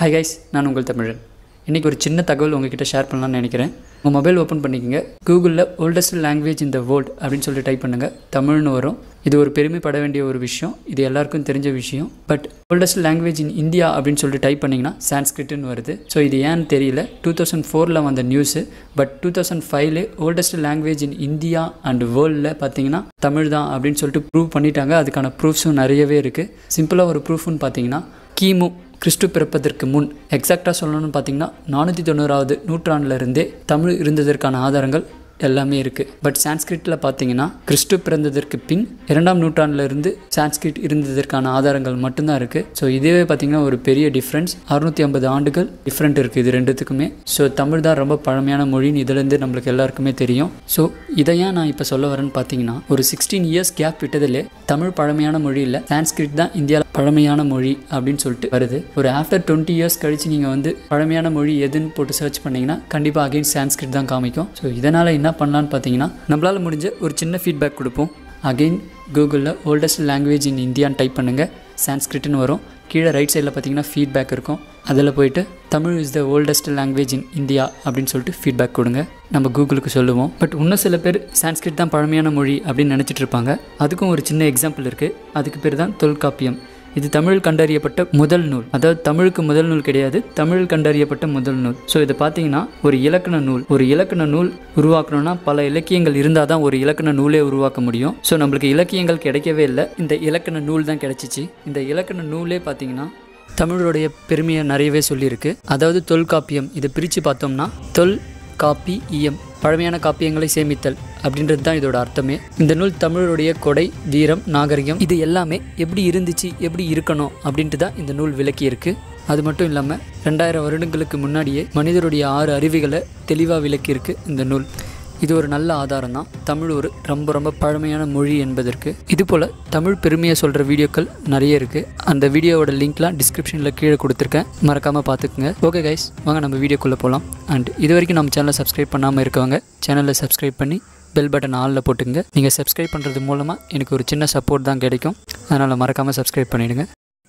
hi guys நான் உங்கள் தமிழன் இன்றைக்கி ஒரு சின்ன தகவல் உங்ககிட்ட ஷேர் பண்ணலாம்னு நினைக்கிறேன் உங்கள் மொபைல் ஓப்பன் பண்ணிக்கோங்க கூகுளில் ஓல்டஸ்ட் லாங்குவேஜ் இந்த வேர்ல்ட் அப்படின்னு சொல்லி டைப் பண்ணுங்கள் தமிழ்னு வரும் இது ஒரு பெருமைப்பட வேண்டிய ஒரு விஷயம் இது எல்லாருக்கும் தெரிஞ்ச விஷயம் but oldest language in India அப்படின்னு சொல்லிட்டு டைப் பண்ணிங்கன்னா சான்ஸ்கிரிட்னு வருது ஸோ இது ஏன்னு தெரியல டூ தௌசண்ட் ஃபோரில் வந்த நியூஸு பட் டூ தௌசண்ட் ஃபைவ்ல oldest language in India and வேர்ல்டில் பார்த்தீங்கன்னா தமிழ் தான் அப்படின்னு சொல்லிட்டு ப்ரூவ் பண்ணிட்டாங்க அதுக்கான ப்ரூஃப்ஸும் நிறையவே இருக்குது சிம்பிளாக ஒரு ப்ரூஃப்னு பார்த்தீங்கன்னா கிமு கிறிஸ்து பிறப்பதற்கு முன் எக்ஸாக்டாக சொல்லணும்னு பார்த்தீங்கன்னா நானூற்றி தொண்ணூறாவது நூற்றாண்டுலேருந்தே தமிழ் இருந்ததற்கான ஆதாரங்கள் எல்லாமே இருக்குது பட் சான்ஸ்கிரிட்டில் பார்த்தீங்கன்னா கிறிஸ்து பிறந்ததற்கு பின் இரண்டாம் நூற்றாண்டுல இருந்து சான்ஸ்கிரிட் இருந்ததற்கான ஆதாரங்கள் மட்டும்தான் இருக்குது ஸோ இதுவே பார்த்தீங்கன்னா ஒரு பெரிய டிஃப்ரென்ஸ் அறுநூற்றி ஐம்பது ஆண்டுகள் டிஃப்ரெண்ட் இருக்குது இது ரெண்டுத்துக்குமே ஸோ தமிழ் தான் ரொம்ப பழமையான மொழின்னு இதுலேருந்து நம்மளுக்கு எல்லாருக்குமே தெரியும் ஸோ இதை ஏன் நான் இப்போ சொல்ல வரேன்னு பார்த்தீங்கன்னா ஒரு சிக்ஸ்டீன் இயர்ஸ் கேப் விட்டதிலே தமிழ் பழமையான மொழி இல்லை சான்ஸ்கிரிட் தான் இந்தியாவில் பழமையான மொழி அப்படின்னு சொல்லிட்டு வருது ஒரு ஆஃப்டர் டுவெண்ட்டி இயர்ஸ் கழிச்சு நீங்கள் வந்து பழமையான மொழி எதுன்னு போட்டு சர்ச் பண்ணீங்கன்னா கண்டிப்பாக அகைன் சான்ஸ்கிரிட் தான் காமிக்கும் ஸோ இதனால் என்ன பண்ணலான்னு பார்த்தீங்கன்னா நம்மளால் முடிஞ்ச ஒரு சின்ன ஃபீட்பேக் கொடுப்போம் அகைன் கூகுளில் ஓல்டஸ்ட் லாங்குவேஜ் இன் இந்தியான்னு டைப் பண்ணுங்கள் சான்ஸ்கிரிட்னு வரும் கீழே ரைட் சைடில் பார்த்தீங்கன்னா ஃபீட்பேக் இருக்கும் அதில் போயிட்டு Tamil is the oldest language in India அப்படின்னு சொல்லிட்டு ஃபீட்பேக் கொடுங்க நம்ம கூகுளுக்கு சொல்லுவோம் பட் இன்னும் சில பேர் சான்ஸ்கிரிட் தான் பழமையான மொழி அப்படின்னு நினச்சிட்டு இருப்பாங்க அதுக்கும் ஒரு சின்ன எக்ஸாம்பிள் இருக்குது அதுக்கு பேர் தான் தொல்காப்பியம் இது தமிழ் கண்டறியப்பட்ட முதல் நூல் அதாவது தமிழுக்கு முதல் நூல் கிடையாது தமிழ் கண்டறியப்பட்ட முதல் நூல் ஸோ இதை பார்த்தீங்கன்னா ஒரு இலக்கண நூல் ஒரு இலக்கண நூல் உருவாக்கணும்னா பல இலக்கியங்கள் இருந்தால் தான் ஒரு இலக்கண நூலே உருவாக்க முடியும் ஸோ நம்மளுக்கு இலக்கியங்கள் கிடைக்கவே இல்லை இந்த இலக்கண நூல் தான் கிடைச்சிச்சு இந்த இலக்கண நூலே பார்த்தீங்கன்னா தமிழுடைய பெருமையை நிறையவே சொல்லியிருக்கு அதாவது தொல்காப்பியம் இதை பிரித்து பார்த்தோம்னா தொல் காப்பி இயம் பழமையான காப்பியங்களை சேமித்தல் அப்படின்றது தான் இதோட அர்த்தமே இந்த நூல் தமிழருடைய கொடை வீரம் நாகரிகம் இது எல்லாமே எப்படி இருந்துச்சு எப்படி இருக்கணும் அப்படின்ட்டு தான் இந்த நூல் விளக்கி இருக்கு அது மட்டும் இல்லாமல் ரெண்டாயிரம் வருடங்களுக்கு முன்னாடியே மனிதருடைய ஆறு அறிவுகளை தெளிவாக விளக்கியிருக்கு இந்த நூல் இது ஒரு நல்ல ஆதாரம் தான் தமிழ் ஒரு ரொம்ப ரொம்ப பழமையான மொழி என்பதற்கு இது போல் தமிழ் பெருமையை சொல்கிற வீடியோக்கள் நிறைய இருக்குது அந்த வீடியோவோட லிங்க்லாம் டிஸ்கிரிப்ஷனில் கீழே கொடுத்துருக்கேன் மறக்காமல் பார்த்துக்குங்க ஓகே கைஸ் வாங்க நம்ம வீடியோக்குள்ளே போகலாம் அண்ட் இது வரைக்கும் நம்ம சேனலை சப்ஸ்கிரைப் பண்ணாமல் இருக்கவங்க சேனலை சப்ஸ்கிரைப் பண்ணி பெல் பட்டன் ஆளில் போட்டுங்க நீங்கள் சப்ஸ்கிரைப் பண்ணுறது மூலமாக எனக்கு ஒரு சின்ன சப்போர்ட் தான் கிடைக்கும் அதனால் மறக்காமல் சப்ஸ்கிரைப் பண்ணிவிடுங்க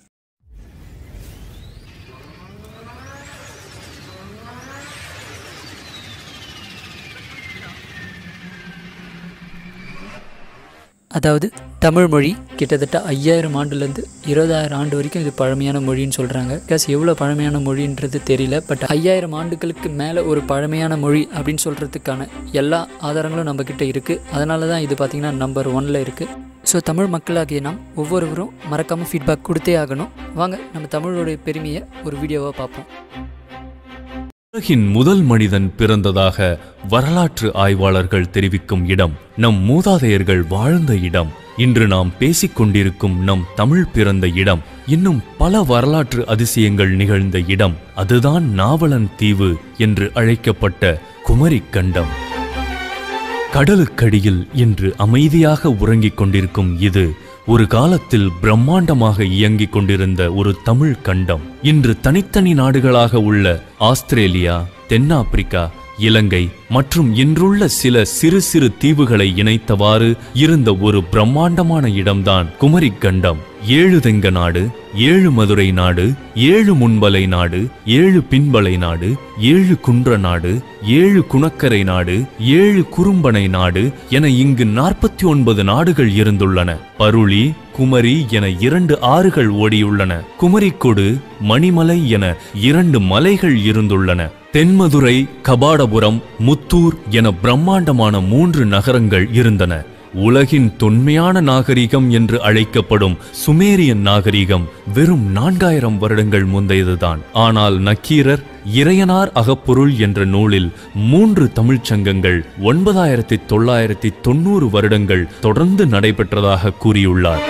அதாவது தமிழ் மொழி கிட்டத்தட்ட ஐயாயிரம் ஆண்டுலேருந்து இருபதாயிரம் ஆண்டு வரைக்கும் இது பழமையான மொழின்னு சொல்கிறாங்க பிகாஸ் எவ்வளோ பழமையான மொழின்றது தெரியல பட் ஐயாயிரம் ஆண்டுகளுக்கு மேலே ஒரு பழமையான மொழி அப்படின்னு சொல்கிறதுக்கான எல்லா ஆதாரங்களும் நம்மக்கிட்ட இருக்குது அதனால தான் இது பார்த்திங்கன்னா நம்பர் ஒனில் இருக்குது ஸோ தமிழ் மக்களாகிய நாம் ஒவ்வொருவரும் மறக்காமல் ஃபீட்பேக் கொடுத்தே ஆகணும் வாங்க நம்ம தமிழோடைய பெருமையை ஒரு வீடியோவாக பார்ப்போம் உலகின் முதல் மனிதன் பிறந்ததாக வரலாற்று ஆய்வாளர்கள் தெரிவிக்கும் இடம் நம் மூதாதையர்கள் வாழ்ந்த இடம் இன்று நாம் பேசிக் கொண்டிருக்கும் நம் தமிழ் பிறந்த இடம் இன்னும் பல வரலாற்று அதிசயங்கள் நிகழ்ந்த இடம் அதுதான் நாவலன் தீவு என்று அழைக்கப்பட்ட குமரிக் கண்டம் கடலுக்கடியில் இன்று அமைதியாக உறங்கிக் கொண்டிருக்கும் இது ஒரு காலத்தில் பிரம்மாண்டமாக இயங்கிக் கொண்டிருந்த ஒரு தமிழ் கண்டம் இன்று தனித்தனி நாடுகளாக உள்ள ஆஸ்திரேலியா தென்னாப்பிரிக்கா இலங்கை மற்றும் இன்றுள்ள சில சிறு சிறு தீவுகளை இணைத்தவாறு இருந்த ஒரு பிரம்மாண்டமான இடம்தான் குமரிக் கண்டம் ஏழு தெங்க நாடு ஏழு மதுரை நாடு ஏழு முன்பலை நாடு ஏழு பின்பலை நாடு ஏழு குன்ற நாடு ஏழு குணக்கரை நாடு ஏழு குறும்பனை நாடு என இங்கு நாற்பத்தி ஒன்பது நாடுகள் இருந்துள்ளன பருளி குமரி என இரண்டு ஆறுகள் ஓடியுள்ளன குமரிக்கொடு மணிமலை என இரண்டு மலைகள் இருந்துள்ளன தென்மதுரை கபாடபுரம் முத்தூர் என பிரம்மாண்டமான மூன்று நகரங்கள் இருந்தன உலகின் தொன்மையான நாகரிகம் என்று அழைக்கப்படும் சுமேரியன் நாகரிகம் வெறும் நான்காயிரம் வருடங்கள் முந்தையதுதான் ஆனால் நக்கீரர் இறையனார் அகப்பொருள் என்ற நூலில் மூன்று தமிழ்ச் சங்கங்கள் ஒன்பதாயிரத்தி தொள்ளாயிரத்தி தொண்ணூறு வருடங்கள் தொடர்ந்து நடைபெற்றதாக கூறியுள்ளார்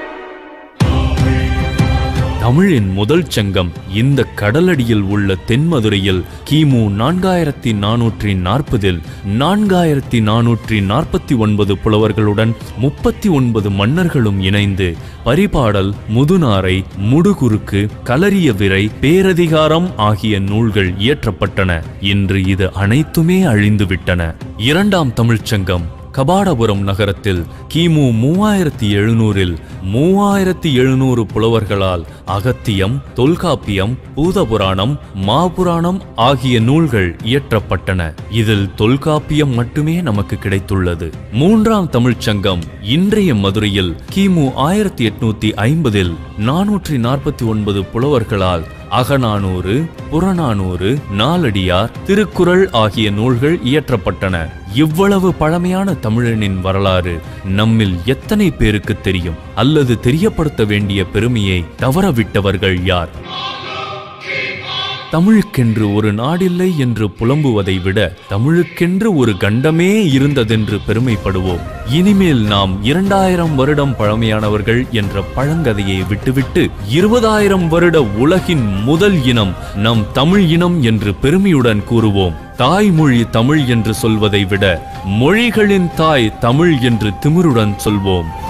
தமிழின் முதல் சங்கம் இந்த கடலடியில் உள்ள தென்மதுரையில் கிமு நான்காயிரத்தி நானூற்றி நாற்பதில் நான்காயிரத்தி நானூற்றி நாற்பத்தி ஒன்பது புலவர்களுடன் முப்பத்தி ஒன்பது மன்னர்களும் இணைந்து பரிபாடல் முதுநாரை முடுகுறுக்கு களரிய விரை பேரதிகாரம் ஆகிய நூல்கள் இயற்றப்பட்டன இன்று இது அனைத்துமே அழிந்துவிட்டன இரண்டாம் தமிழ்ச்சங்கம் கபாடபுரம் நகரத்தில் கிமு மூவாயிரத்தி எழுநூறில் மூவாயிரத்தி எழுநூறு புலவர்களால் அகத்தியம் தொல்காப்பியம் பூதபுராணம் மாபுராணம் ஆகிய நூல்கள் இயற்றப்பட்டன இதில் தொல்காப்பியம் மட்டுமே நமக்கு கிடைத்துள்ளது மூன்றாம் தமிழ்ச் சங்கம் இன்றைய மதுரையில் கிமு ஆயிரத்தி எட்நூத்தி ஐம்பதில் நானூற்றி நாற்பத்தி ஒன்பது புலவர்களால் அகநானூறு புறநானூறு நாலடியார் திருக்குறள் ஆகிய நூல்கள் இயற்றப்பட்டன இவ்வளவு பழமையான தமிழனின் வரலாறு நம்மில் எத்தனை பேருக்கு தெரியும் அல்லது தெரியப்படுத்த வேண்டிய பெருமையை தவறவிட்டவர்கள் யார் தமிழுக்கென்று ஒரு நாடில்லை என்று புலம்புவதை விட தமிழுக்கென்று ஒரு கண்டமே இருந்ததென்று பெருமைப்படுவோம் இனிமேல் நாம் இரண்டாயிரம் வருடம் பழமையானவர்கள் என்ற பழங்கதையை விட்டுவிட்டு இருபதாயிரம் வருட உலகின் முதல் இனம் நம் தமிழ் இனம் என்று பெருமையுடன் கூறுவோம் தாய்மொழி தமிழ் என்று சொல்வதை விட மொழிகளின் தாய் தமிழ் என்று திமிருடன் சொல்வோம்